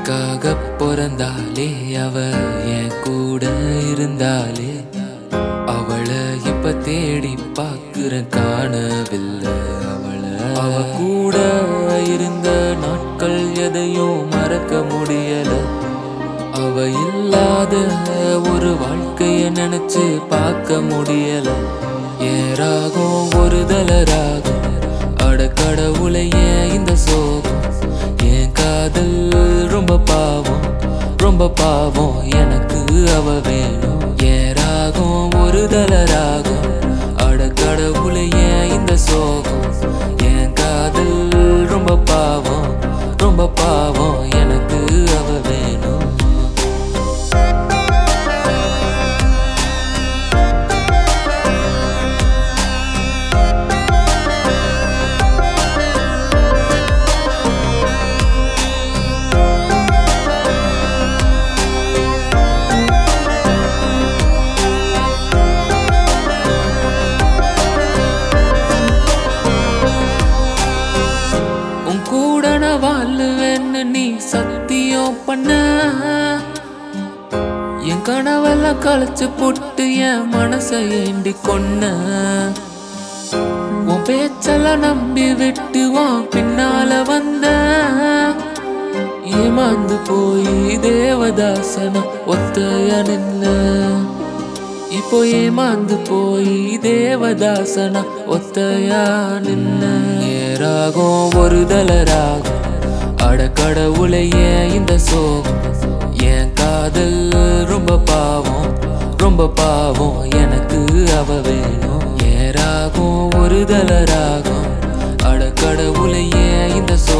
எனக்காக பிறந்தாலே அவ என் கூட இருந்தாலே அவளை இப்ப தேடி பார்க்கிறேன் காணவில்லை அவளை அவ கூட இருந்த நாட்கள் எதையும் மறக்க முடியல அவ இல்லாத ஒரு வாழ்க்கைய நினைச்சு பார்க்க முடியல ஏராகும் ஒரு தலராகும் அட கடவுளை ஏன் இந்த சோகம் என் காதல் ரொம்ப பாவம் ரொம்ப பாவம் எனக்கு அவ வேணும் ஏராகும் ஒரு தலராகும் அட கடவுளை ஏன் இந்த சோகம் என் காதல் ரொம்ப பாவம் ரொம்ப பாவம் எனக்கு அவ வேணும் உன் கூட நான் வாழுவேன்னு நீ சத்தியம் பண்ண என் கனவெல்லாம் களைச்சு போட்டு என் மனசை ஏண்டி கொன்ன உன் பேச்செல்லாம் நம்பி விட்டு உன் பின்னால வந்த ஏமாந்து போய் தேவதாசனம் ஒத்தைய நின்ன இப்போ ஏமாந்து போய் தேவதாசனா ஒத்தையா நின்ன ஏராகும் ஒரு தலராகும் அட கடவுளை ஏன் இந்த சோகம் என் காதல் ரொம்ப பாவம் ரொம்ப பாவம் எனக்கு அவ வேணும் ஏராகும் ஒரு தலராகும் அட கடவுளை ஏன் இந்த சோகம்